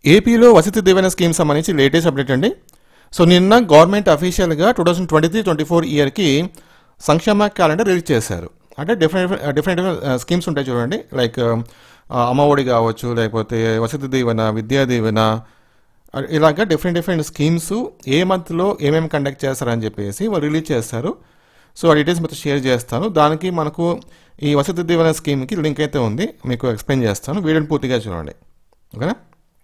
ఏపీలో వసతి దీవెన స్కీమ్ సంబంధించి latest update అండి సో నిన్న గవర్నమెంట్ అఫీషియల్గా two thousand twenty three twenty four ఇయర్కి సంక్షేమ క్యాలెండర్ రిలీజ్ చేశారు అంటే డిఫరెంట్ డిఫరెంట్ డిఫరెంట్ స్కీమ్స్ ఉంటాయి చూడండి లైక్ అమ్మఒడి కావచ్చు లేకపోతే వసతి దీవెన విద్యా దీవెన అ- ఇలాగ డిఫరెంట్ డిఫరెంట్ స్కీమ్స్ ఏ మంత్లో ఏమేమి కండక్ట్ చేస్తారని చెప్పేసి వాళ్ళు రిలీజ్ చేస్తారు సో ఆ డీటెయిల్స్ మొత్తం షేర్ చేస్తాను దానికి మనకు ఈ వసతి దీవెన స్కీమ్కి లింక్ అయితే ఉంది మీకు ఎక్స్ప్లెయిన్ చేస్తాను వీడియోని పూర్తిగా చూడండి ఓకేనా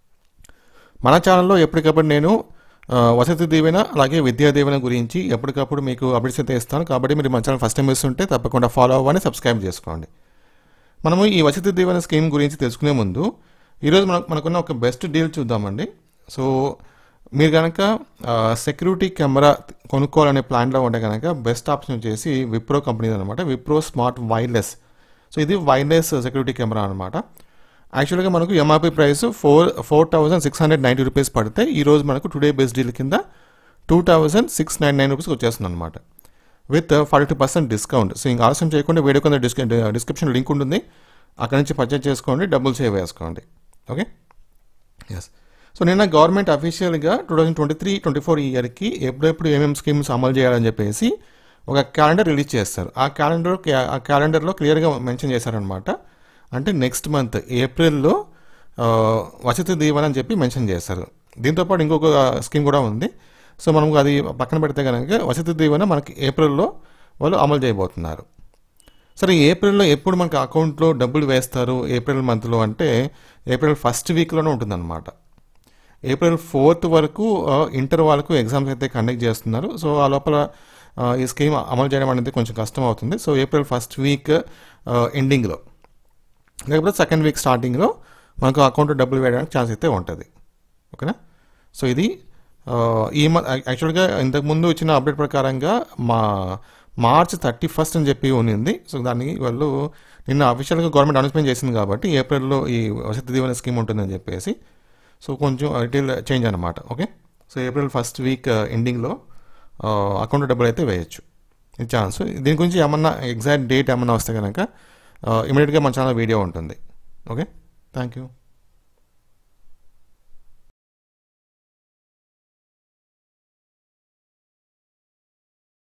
మన ఛానల్లో ఎప్పటికప్పుడు నేను ఆ, వసతి దీవెన అలాగే విద్యా దీవెన గురించి ఎప్పటికప్పుడు మీకు అప్డేట్స్ అయితే ఇస్తాను కాబట్టి మీరు మన ఛానల్ ఫస్ట్ టైం ఇస్తుంటే తప్పకుండా ఫాలో అవ్వని సబ్స్క్రైబ్ చేసుకోండి మనము ఈ వసతి దీవెన స్కీమ్ గురించి తెలుసుకునే ముందు ఈరోజు మనకు మనకున్న ఒక బెస్ట్ డీల్ చూద్దామండి సో మీరు కనుక సెక్యూరిటీ కెమెరా కొనుక్కోవాలనే ప్లాన్లో ఉంటే కనుక బెస్ట్ ఆప్షన్ వచ్చేసి విప్రో కంపెనీ అనమాట విప్రో స్మార్ట్ వైర్లెస్ సో ఇది వైర్లెస్ సెక్యూరిటీ కెమెరా అనమాట యాక్చువల్గా మనకు MRP price four four thousand six hundred ninety rupees పడితే ఈ రోజు మనకు టుడే బెస్ట్ డీల్ కింద two thousand six nine nine రూపీస్కి వచ్చేస్తుంది అనమాట with forty percent discount so ఇంకా ఆలస్యం చేయకుండా వీడియో కింద డిస్క డిస్క్రిప్షన్ లింక్ ఉంటుంది అక్కడ నుంచి పర్చేజ్ చేసుకోండి డబ్బులు సేవ్ చేసుకోండి ఓకే ఎస్ సో నిన్న గవర్నమెంట్ అఫీషియల్గా two thousand twenty three twenty four ఇయర్కి ఎప్పుడెప్పుడు ఏమేమి స్కీమ్స్ అమలు చేయాలని చెప్పేసి ఒక క్యాలెండర్ రిలీజ్ చేస్తారు ఆ క్యాలెండర్ ఆ క్యాలెండర్లో క్లియర్గా మెన్షన్ చేశారనమాట అంటే నెక్స్ట్ మంత్ ఏప్రిల్లో ఆ, వసతి దీవెన అని చెప్పి మెన్షన్ చేస్తారు దీంతోపాటు ఇంకొక స్కీమ్ కూడా ఉంది సో మనం అది పక్కన పెడితే కనుక వసతి దీవెన మనకి ఏప్రిల్లో వాళ్ళు అమలు చేయబోతున్నారు సరే ఏప్రిల్లో ఎప్పుడు మనకి అకౌంట్లో డబ్బులు వేస్తారు ఏప్రిల్ మంత్లో అంటే ఏప్రిల్ ఫస్ట్ వీక్లోనే ఉంటుందన్నమాట ఏప్రిల్ ఫోర్త్ వరకు ఆ, ఇంటర్ వాళ్ళకు ఎగ్జామ్స్ అయితే కండక్ట్ చేస్తున్నారు సో ఆ లోపల ఆ, ఈ స్కీమ్ అమలు చేయడం అనేది కొంచెం కష్టం అవుతుంది సో ఏప్రిల్ ఫస్ట్ వీక్ ఎండింగ్లో లేకపోతే సెకండ్ వీక్ స్టార్టింగ్లో మనకు అకౌంట్లో డబ్బులు వేయడానికి ఛాన్స్ అయితే ఉంటుంది ఓకేనా సో ఇది ఆ, ఈ మ యాక్చువల్గా ఇంతకుముందు ఇచ్చిన అప్డేట్ ప్రకారంగా మా మార్చ్ థర్టీ ఫస్ట్ అని చెప్పి ఉన్నింది సో దాన్ని వాళ్ళు నిన్న అఫీషియల్గా గవర్నమెంట్ అనౌన్స్మెంట్ చేసింది కాబట్టి ఏప్రిల్లో ఈ వసతి దీవెన స్కీమ్ ఉంటుందని చెప్పేసి సో కొంచెం డీటెయిల్ చేంజ్ అనమాట okay so April first week ఎండింగ్లో అకౌంట్ డబ్బులు అయితే వేయచ్చు ఇది ఛాన్స్ దీని గురించి ఏమన్నా ఎగ్జాక్ట్ డేట్ ఏమన్నా వస్తే కనుక ఇమీడియట్గా మన ఛానల్ వీడియో ఉంటుంది ఓకే థ్యాంక్ యూ